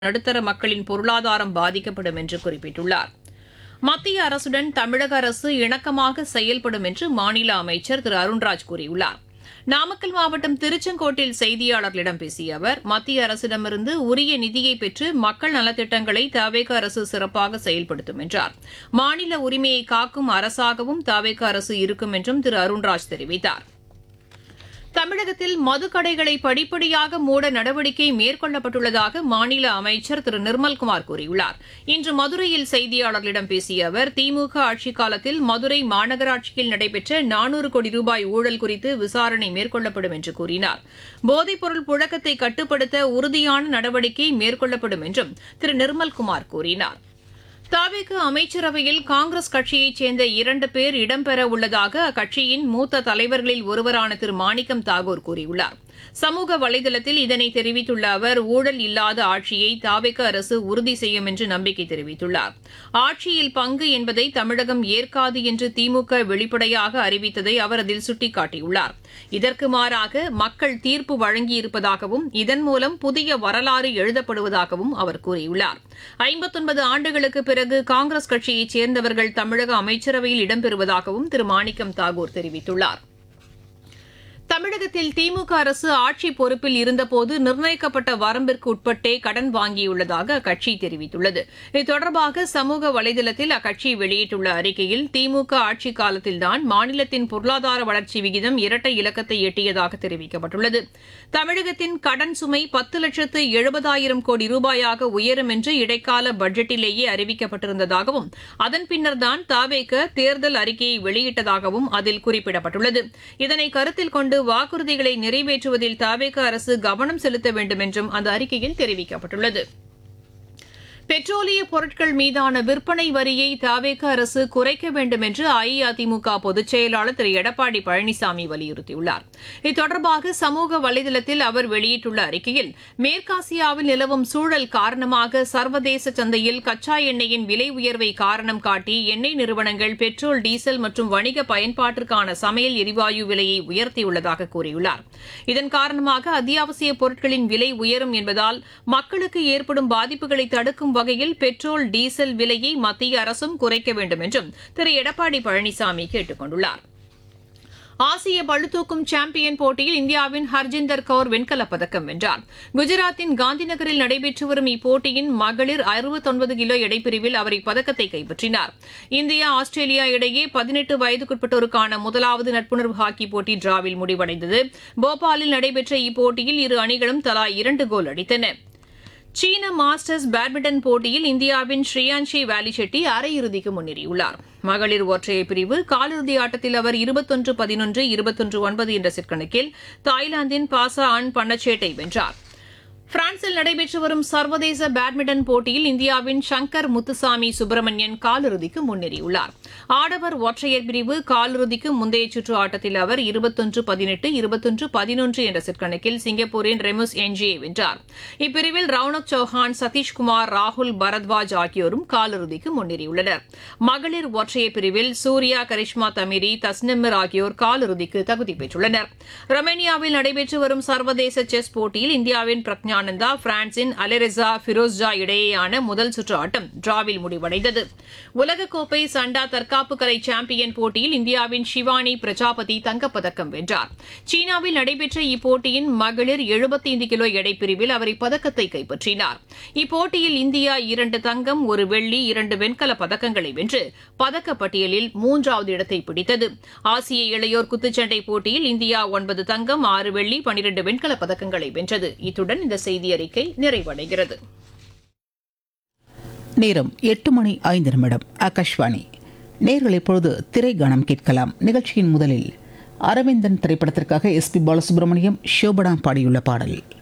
நடுத்தர மக்களின் பொருளாதாரம் பாதிக்கப்படும் என்று குறிப்பிட்டுள்ளார் மத்திய அரசுடன் தமிழக அரசு இணக்கமாக செயல்படும் என்று மாநில அமைச்சர் திரு அருண்ராஜ் கூறியுள்ளார் நாமக்கல் மாவட்டம் திருச்செங்கோட்டில் செய்தியாளர்களிடம் பேசிய அவர் மத்திய அரசிடமிருந்து உரிய நிதியை பெற்று மக்கள் நலத்திட்டங்களை தவேக அரசு சிறப்பாக செயல்படுத்தும் என்றார் மாநில உரிமையை காக்கும் அரசாகவும் தவேக அரசு இருக்கும் என்றும் திரு அருண்ராஜ் தெரிவித்தார் தமிழகத்தில் மதுக்கடைகளை படிப்படியாக மூட நடவடிக்கை மேற்கொள்ளப்பட்டுள்ளதாக மாநில அமைச்சர் திரு நிர்மல்குமார் கூறியுள்ளார் இன்று மதுரையில் செய்தியாளர்களிடம் பேசிய அவர் திமுக ஆட்சிக் காலத்தில் மதுரை மாநகராட்சியில் நடைபெற்ற நானூறு கோடி ரூபாய் ஊழல் குறித்து விசாரணை மேற்கொள்ளப்படும் என்று கூறினார் போதைப்பொருள் புழக்கத்தை கட்டுப்படுத்த உறுதியான நடவடிக்கை மேற்கொள்ளப்படும் என்றும் திரு நிர்மல்குமார் கூறினார் தாவேக்கு அமைச்சரவையில் காங்கிரஸ் கட்சியைச் சேர்ந்த இரண்டு பேர் இடம்பெற உள்ளதாக அக்கட்சியின் மூத்த தலைவர்களில் ஒருவரான திரு மாணிக்கம் தாகூர் கூறியுள்ளார் சமூக வலைதளத்தில் இதனை தெரிவித்துள்ள அவர் ஊழல் இல்லாத ஆட்சியை தாவேக்க அரசு உறுதி செய்யும் என்று நம்பிக்கை தெரிவித்துள்ளார் ஆட்சியில் பங்கு என்பதை தமிழகம் ஏற்காது என்று திமுக வெளிப்படையாக அறிவித்ததை அவர் அதில் சுட்டிக்காட்டியுள்ளார் இதற்கு மாறாக மக்கள் தீர்ப்பு வழங்கியிருப்பதாகவும் இதன் மூலம் புதிய வரலாறு எழுதப்படுவதாகவும் அவர் கூறியுள்ளார் ஐம்பத்தொன்பது ஆண்டுகளுக்கு பிறகு காங்கிரஸ் கட்சியைச் சேர்ந்தவர்கள் தமிழக அமைச்சரவையில் இடம்பெறுவதாகவும் திரு மாணிக்கம் தாகூர் தெரிவித்துள்ளார் தமிழகத்தில் திமுக அரசு ஆட்சி பொறுப்பில் இருந்தபோது நிர்ணயிக்கப்பட்ட வரம்பிற்கு உட்பட்டே கடன் வாங்கியுள்ளதாக அக்கட்சி தெரிவித்துள்ளது இது தொடர்பாக சமூக வலைதளத்தில் அக்கட்சி வெளியிட்டுள்ள அறிக்கையில் திமுக ஆட்சிக் காலத்தில்தான் மாநிலத்தின் பொருளாதார வளர்ச்சி விகிதம் இரட்டை இலக்கத்தை எட்டியதாக தெரிவிக்கப்பட்டுள்ளது தமிழகத்தின் கடன் சுமை பத்து லட்சத்து எழுபதாயிரம் கோடி ரூபாயாக உயரும் என்று இடைக்கால பட்ஜெட்டிலேயே அறிவிக்கப்பட்டிருந்ததாகவும் அதன் பின்னர்தான் தாவேக தேர்தல் அறிக்கையை வெளியிட்டதாகவும் அதில் குறிப்பிடப்பட்டுள்ளது இதனை கருத்தில் கொண்டு வாக்குறுதிகளை நிறைவேற்றுவதில் தாவேக அரசு கவனம் செலுத்த வேண்டும் என்றும் அந்த அறிக்கையில் தெரிவிக்கப்பட்டுள்ளது பெட்ரோலிய பொருட்கள் மீதான விற்பனை வரியை தாவேக அரசு குறைக்க வேண்டும் என்று அஇஅதிமுக பொதுச் செயலாளர் திரு எடப்பாடி பழனிசாமி வலியுறுத்தியுள்ளார் இது தொடர்பாக சமூக வலைதளத்தில் அவர் வெளியிட்டுள்ள அறிக்கையில் மேற்காசியாவில் நிலவும் சூழல் காரணமாக சர்வதேச சந்தையில் கச்சா எண்ணெயின் விலை உயர்வை காரணம் காட்டி எண்ணெய் நிறுவனங்கள் பெட்ரோல் டீசல் மற்றும் வணிக பயன்பாட்டிற்கான சமையல் எரிவாயு விலையை உயர்த்தியுள்ளதாக கூறியுள்ளார் இதன் காரணமாக அத்தியாவசிய பொருட்களின் விலை உயரும் என்பதால் மக்களுக்கு ஏற்படும் பாதிப்புகளை தடுக்கும் வகையில் பெட்ரோல் டீசல் விலையை மத்திய அரசும் குறைக்க வேண்டும் என்றும் திரு எடப்பாடி பழனிசாமி கேட்டுக் கொண்டுள்ளார் ஆசிய பளுதூக்கும் சாம்பியன் போட்டியில் இந்தியாவின் ஹர்ஜிந்தர் கவுர் வெண்கலப் பதக்கம் வென்றார் குஜராத்தின் காந்திநகரில் நடைபெற்று வரும் இப்போட்டியின் மகளிர் அறுபத்தொன்பது கிலோ எடைப்பிரிவில் அவர் இப்பதக்கத்தை கைப்பற்றினார் இந்தியா ஆஸ்திரேலியா இடையே பதினெட்டு வயதுக்குட்பட்டோருக்கான முதலாவது நட்புணர்வு ஹாக்கி போட்டி டிராவில் முடிவடைந்தது போபாலில் நடைபெற்ற இப்போட்டியில் இரு அணிகளும் தலா இரண்டு கோல் அடித்தன சீன மாஸ்டர்ஸ் பேட்மிண்டன் போட்டியில் இந்தியாவின் ஸ்ரீயான்ஷி வேலி ஷெட்டி அரையிறுதிக்கு முன்னேறியுள்ளார் மகளிர் ஒற்றையர் பிரிவு காலிறுதி ஆட்டத்தில் அவர் இருபத்தொன்று பதினொன்று இருபத்தொன்று ஒன்பது என்ற செட் கணக்கில் தாய்லாந்தின் பாசா அன் பன்னச்சேட்டை வென்றார் பிரான்சில் நடைபெற்று வரும் சர்வதேச பேட்மிண்டன் போட்டியில் இந்தியாவின் சங்கர் முத்துசாமி சுப்பிரமணியன் காலிறுதிக்கு முன்னேறியுள்ளார் ஆடவர் ஒற்றையர் பிரிவு காலிறுதிக்கு முந்தைய சுற்று ஆட்டத்தில் அவர் இருபத்தொன்று பதினெட்டு இருபத்தொன்று பதினொன்று என்ற செட் கணக்கில் சிங்கப்பூரின் ரெமுஸ் என்ஜியை வென்றார் இப்பிரிவில் ரவுனக் சௌஹான் சதீஷ்குமார் ராகுல் பரத்வாஜ் ஆகியோரும் காலிறுதிக்கு முன்னேறியுள்ளனர் மகளிர் ஒற்றையர் பிரிவில் சூர்யா கரிஷ்மா தமிரி தஸ்னிமிர் ஆகியோர் காலிறுதிக்கு தகுதி பெற்றுள்ளனர் ரொமேனியாவில் நடைபெற்று வரும் சர்வதேச செஸ் போட்டியில் இந்தியாவின் பிரக்ஞா ஆனந்தா பிரான்சின் அலெரெசா ஃபிரோஸ்ஜா இடையேயான முதல் சுற்று ஆட்டம் டிராவில் முடிவடைந்தது உலகக்கோப்பை சண்டா தற்காப்பு கலை சாம்பியன் போட்டியில் இந்தியாவின் ஷிவானி பிரஜாபதி தங்கப்பதக்கம் வென்றார் சீனாவில் நடைபெற்ற இப்போட்டியின் மகளிர் எழுபத்தைந்து கிலோ எடைப்பிரிவில் அவர் இப்பதக்கத்தை கைப்பற்றினார் இப்போட்டியில் இந்தியா இரண்டு தங்கம் ஒரு வெள்ளி இரண்டு வெண்கல பதக்கங்களை வென்று பதக்கப்பட்டியலில் மூன்றாவது இடத்தை பிடித்தது ஆசிய இளையோர் குத்துச்சண்டை போட்டியில் இந்தியா ஒன்பது தங்கம் ஆறு வெள்ளி பனிரண்டு வெண்கல பதக்கங்களை வென்றது இத்துடன் இந்த செய்தி அறிக்கை நிறைவடைகிறது நேரம் எட்டு மணி ஐந்து நிமிடம் ஆகாஷ்வாணி நேர்கள் இப்பொழுது திரை கானம் கேட்கலாம் நிகழ்ச்சியின் முதலில் அரவிந்தன் திரைப்படத்திற்காக எஸ் பி பாலசுப்ரமணியம் ஷோபனா பாடியுள்ள பாடல்